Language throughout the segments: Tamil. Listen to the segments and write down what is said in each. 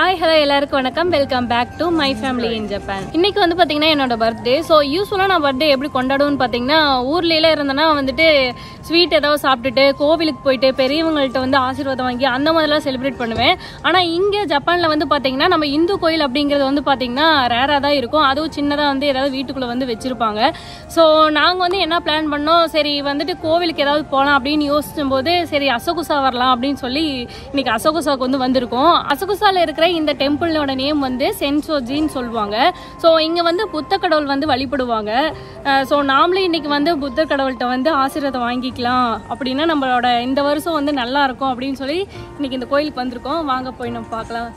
ஹாய் ஹலோ எல்லாருக்கும் வணக்கம் welcome back to my family in Japan இன்னைக்கு வந்து பாத்தீங்கன்னா என்னோட பர்த்டே ஸோ யூஸ்வலாக நான் பர்த்டே எப்படி கொண்டாடுவேன்னு பார்த்தீங்கன்னா ஊர்ல இருந்தேன்னா வந்துட்டு ஸ்வீட் ஏதாவது சாப்பிட்டுட்டு கோவிலுக்கு போயிட்டு பெரியவங்கள்ட்ட வந்து ஆசீர்வாதம் வாங்கி அந்த மாதிரிலாம் செலிப்ரேட் பண்ணுவேன் ஆனால் இங்கே ஜப்பானில் வந்து பார்த்தீங்கன்னா நம்ம இந்து கோயில் அப்படிங்கிறது வந்து பார்த்தீங்கன்னா ரேராக தான் இருக்கும் அதுவும் சின்னதாக வந்து ஏதாவது வீட்டுக்குள்ளே வந்து வச்சிருப்பாங்க ஸோ நாங்கள் வந்து என்ன பிளான் பண்ணோம் சரி வந்துட்டு கோவிலுக்கு ஏதாவது போகலாம் அப்படின்னு யோசிச்சும் போது சரி அசகுசா வரலாம் அப்படின்னு சொல்லி இன்னைக்கு அசகுசாவுக்கு வந்து வந்திருக்கோம் அசகுசால இருக்கிற இந்த டெம்பிளோட நேம் வந்து சென்சோஜின்னு சொல்லுவாங்க ஸோ இங்கே வந்து புத்த கடவுள் வந்து வழிபடுவாங்க ஸோ நாமளே இன்னைக்கு வந்து புத்தர் கடவுள்கிட்ட வந்து ஆசீர்வாதம் வாங்கிக்கலாம் அப்படின்னா நம்மளோட இந்த வருஷம் வந்து நல்லா இருக்கும் அப்படின்னு சொல்லி இன்னைக்கு இந்த கோயிலுக்கு வந்திருக்கோம் வாங்க போய் நம்ம பார்க்கலாம்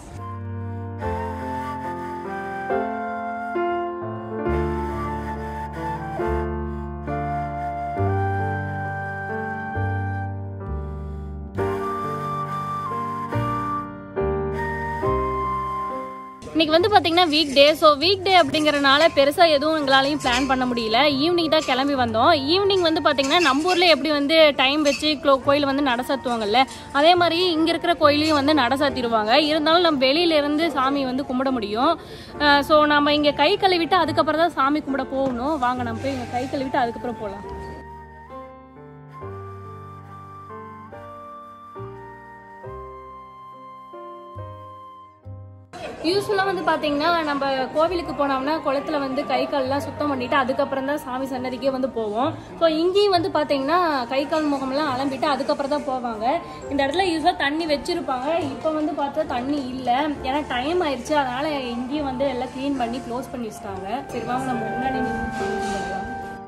இன்னைக்கு வந்து பாத்தீங்கன்னா week day so week day அப்படிங்கறனால பெருசா எதுவும் எங்களாலையும் பிளான் பண்ண முடியல ஈவினிங் தான் கிளம்பி வந்தோம் ஈவினிங் வந்து பாத்தீங்கன்னா நம்ம ஊர்ல எப்படி வந்து டைம் வச்சு க்ளோ- கோயில் வந்து நட சாத்துவாங்கல்ல அதே மாதிரி இங்க இருக்கிற கோயிலையும் வந்து நட சாத்திடுவாங்க இருந்தாலும் நம்ம வெளியில இருந்து சாமி வந்து கும்பிட முடியும் ஸோ நம்ம இங்க கை கழுவிட்டு அதுக்கப்புறம் தான் சாமி கும்பிட போகணும் வாங்க நம்ம போய் இங்க கை கழுவிட்டு அதுக்கப்புறம் போகலாம் யூஸ்வலாக வந்து பார்த்தீங்கன்னா நம்ம கோவிலுக்கு போனோம்னா குளத்துல வந்து கை கால்லாம் சுத்தம் பண்ணிட்டு அதுக்கப்புறம் தான் சாமி சன்னதிக்கே வந்து போவோம் ஸோ இங்கேயும் வந்து பார்த்தீங்கன்னா கை கால் முகம்லாம் அலம்பிட்டு அதுக்கப்புறம் தான் போவாங்க இந்த இடத்துல யூஸ்வலாக தண்ணி வச்சிருப்பாங்க இப்போ வந்து பார்த்தா தண்ணி இல்லை ஏன்னா டைம் ஆயிடுச்சு அதனால இங்கேயும் வந்து எல்லாம் க்ளீன் பண்ணி க்ளோஸ் பண்ணி வச்சிட்டாங்க சரி வாங்க நம்ம முன்னாடி நின்னு சொல்லிட்டு வரலாம்.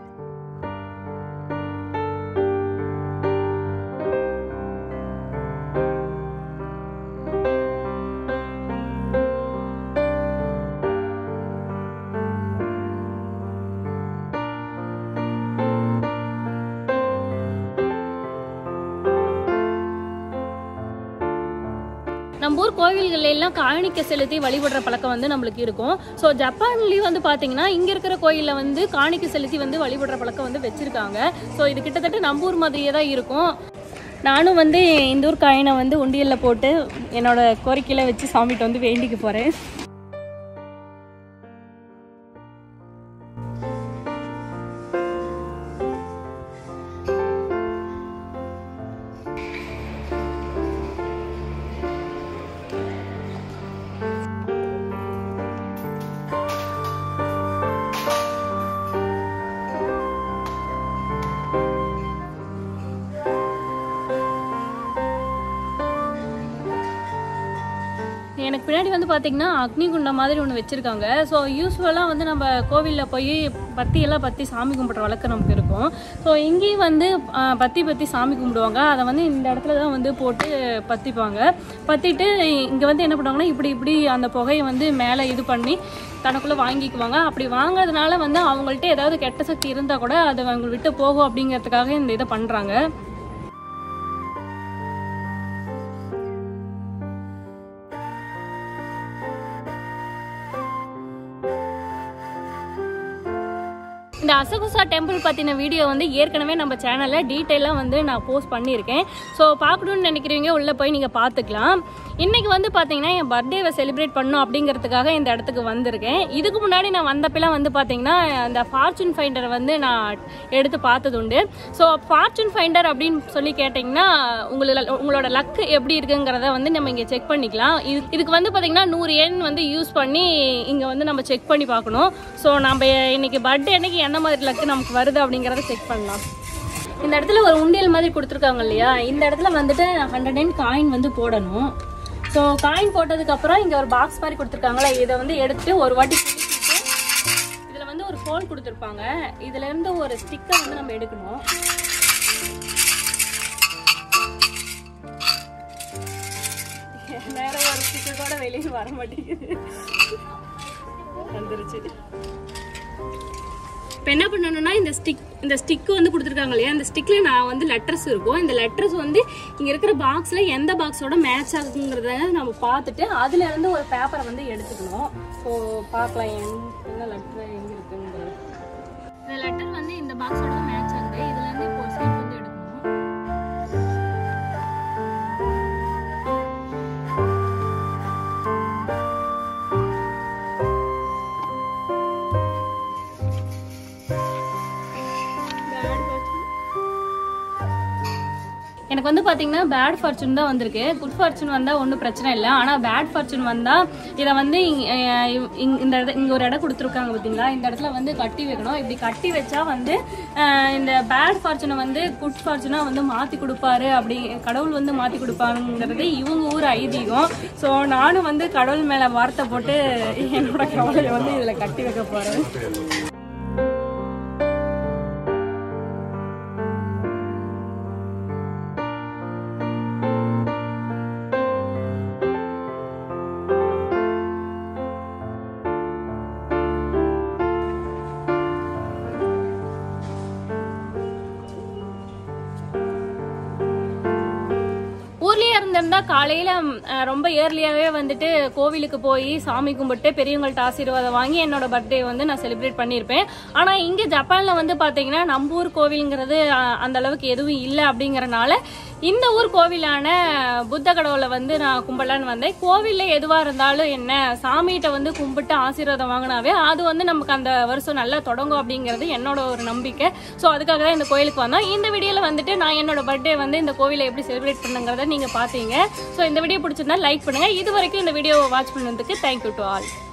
நம்ம ஊர் கோவில்கள்ல எல்லாம் காணிக்கை செலுத்தி வழிபடுற பழக்கம் வந்து நம்மளுக்கு இருக்கும் ஸோ ஜப்பான்லேயும் வந்து பார்த்தீங்கன்னா இங்கே இருக்கிற கோயிலில் வந்து காணிக்கை செலுத்தி வந்து வழிபடுற பழக்கம் வந்து வச்சுருக்காங்க ஸோ இது கிட்டத்தட்ட நம்ம ஊர் மாதிரியே தான் இருக்கும் நானும் வந்து இந்த ஊர் காயினை வந்து உண்டியலில் போட்டு என்னோட கோரிக்கையில வச்சு சாமிகிட்ட வந்து வேண்டிக்க போகிறேன் எனக்கு பின்னாடி வந்து பார்த்தீங்கன்னா அக்னி குண்டம் மாதிரி ஒன்று வச்சுருக்காங்க ஸோ யூஸ்வலாக வந்து நம்ம கோவிலில் போய் பத்தி எல்லாம் பற்றி சாமி கும்பிட்ற வழக்கம் நமக்கு இருக்கும் ஸோ இங்கேயும் வந்து ஆஹ், பத்தி பற்றி சாமி கும்பிடுவாங்க அதை வந்து இந்த இடத்துல தான் வந்து போட்டு பற்றிப்பாங்க பற்றிட்டு இங்கே வந்து என்ன பண்ணுவாங்கன்னா இப்படி இப்படி அந்த புகையை வந்து மேலே இது பண்ணி தனக்குள்ளே வாங்கிக்குவாங்க அப்படி வாங்குறதுனால வந்து அவங்கள்ட்ட ஏதாவது கெட்ட சக்தி இருந்தால் கூட அது அவங்க விட்டு போகும் அப்படிங்கிறதுக்காக இந்த இதை பண்ணுறாங்க இந்த அசகுசா டெம்பிள் பற்றின வீடியோ வந்து ஏற்கனவே நம்ம சேனலில் டீட்டெயிலாக வந்து நான் போஸ்ட் பண்ணியிருக்கேன் ஸோ பார்க்கணுன்னு நினைக்கிறவங்க உள்ளே போய் நீங்கள் பார்த்துக்கலாம் இன்றைக்கி வந்து பார்த்தீங்கன்னா என் பர்த்டேவை செலிப்ரேட் பண்ணணும் அப்படிங்கிறதுக்காக இந்த இடத்துக்கு வந்திருக்கேன் இதுக்கு முன்னாடி நான் வந்தப்பெல்லாம் வந்து பார்த்தீங்கன்னா இந்த ஃபார்ச்சூன் ஃபைண்டரை வந்து நான் எடுத்து பார்த்தது உண்டு ஸோ ஃபார்ச்சூன் ஃபைண்டர் அப்படின்னு சொல்லி கேட்டிங்கன்னா உங்களுக்கு உங்களோட லக்கு எப்படி இருக்குங்கிறத வந்து நம்ம இங்கே செக் பண்ணிக்கலாம் இது இதுக்கு வந்து பார்த்தீங்கன்னா நூறு எண் வந்து யூஸ் பண்ணி இங்கே வந்து நம்ம செக் பண்ணி பார்க்கணும் ஸோ நம்ம இன்னைக்கு பர்த்டே அன்னைக்கு என்ன மாதிரி லக்கு நமக்கு வருது அப்படிங்கிறத செக் பண்ணலாம் இந்த இடத்துல ஒரு உண்டியல் மாதிரி கொடுத்துருக்காங்க இல்லையா இந்த இடத்துல வந்துட்டு ஹண்ட்ரட் அண்ட் காயின் வந்து போடணும் ஸோ காயின் போட்டதுக்கப்புறம் இங்கே ஒரு பாக்ஸ் மாதிரி கொடுத்துருக்காங்களா இதை வந்து எடுத்துட்டு ஒரு வாட்டி குலுக்கிட்டு இதில் வந்து ஒரு ஹோல் கொடுத்துருப்பாங்க இதுல இருந்து ஒரு ஸ்டிக்கர் வந்து நம்ம எடுக்கணும் வேற ஒரு ஸ்டிக்கர் கூட வெளியே வர மாட்டேங்குது வந்துருச்சு இப்போ என்ன பண்ணணும்னா இந்த ஸ்டிக் இந்த ஸ்டிக் வந்து கொடுத்துருக்காங்க இல்லையா இந்த ஸ்டிக்ல நான் வந்து லெட்டர்ஸ் இருக்கும் இந்த லெட்டர்ஸ் வந்து இங்க இருக்கிற பாக்ஸ்ல எந்த பாக்ஸோட மேட்ச் ஆகுங்கிறத நம்ம பார்த்துட்டு அதுல இருந்து ஒரு பேப்பரை வந்து எடுத்துக்கணும் ஸோ பார்க்கலாம் என் என்ன லெட்டர் எங்க இருக்குங்கிறது இந்த லெட்டர் வந்து இந்த பாக்ஸோட மேட்ச் ஆகுது இதுல இருந்து இப்போ ஸ்லிப் வந்து எடுக்கணும் எனக்கு வந்து பார்த்தீங்கன்னா பேட் ஃபார்ச்சூன் தான் வந்திருக்கு குட் ஃபார்ச்சூன் வந்தால் ஒன்றும் பிரச்சனை இல்லை ஆனால் பேட் ஃபார்ச்சூன் வந்தால் இதை வந்து இங்க- அஹ் இங்க- இந்த இட- இங்க ஒரு இடம் கொடுத்துருக்காங்க பார்த்தீங்களா இந்த இடத்துல வந்து கட்டி வைக்கணும் இப்படி கட்டி வச்சா வந்து அஹ் இந்த பேட் ஃபார்ச்சூனை வந்து குட் ஃபார்ச்சூனாக வந்து மாற்றி கொடுப்பாரு அப்படி கடவுள் வந்து மாற்றி கொடுப்பாருங்கிறது இவங்க ஊர் ஐதீகம் ஸோ நானும் வந்து கடவுள் மேலே வார்த்தை போட்டு என்னோட கவலையை வந்து இதில் கட்டி வைக்க போகிறேன் ஊர்லயே இருந்திருந்தா காலையில ம், அஹ், ரொம்ப ஏர்லியாவே வந்துட்டு கோவிலுக்கு போய் சாமி கும்பிட்டு பெரியவங்கள்ட்ட ஆசீர்வாதம் வாங்கி என்னோட பர்த்டே வந்து நான் செலிப்ரேட் பண்ணியிருப்பேன் ஆனா இங்க ஜப்பான்ல வந்து பாத்தீங்கன்னா நம்ம ஊர் கோவிலுங்கிறது அஹ், அந்த அளவுக்கு எதுவும் இல்லை அப்படிங்கறனால இந்த ஊர் கோவிலான புத்த கடவுளை வந்து நான் கும்பலான்னு வந்தேன் கோவில்ல எதுவா இருந்தாலும் என்ன சாமிகிட்ட வந்து கும்பிட்டு ஆசீர்வாதம் வாங்கினாவே அது வந்து நமக்கு அந்த வருஷம் நல்லா தொடங்கும் அப்படிங்கிறது என்னோட ஒரு நம்பிக்கை ஸோ அதுக்காக தான் இந்த கோயிலுக்கு வந்தோம் இந்த வீடியோல வந்துட்டு நான் என்னோட பர்த்டே வந்து இந்த கோவிலை எப்படி செலிப்ரேட் பண்ணுங்கிறத நீங்க பாத்தீங்க ஸோ இந்த வீடியோ பிடிச்சிருந்தா லைக் பண்ணுங்க இது வரைக்கும் இந்த வீடியோவை வாட்ச் பண்ணதுக்கு தேங்க்யூ டு ஆல்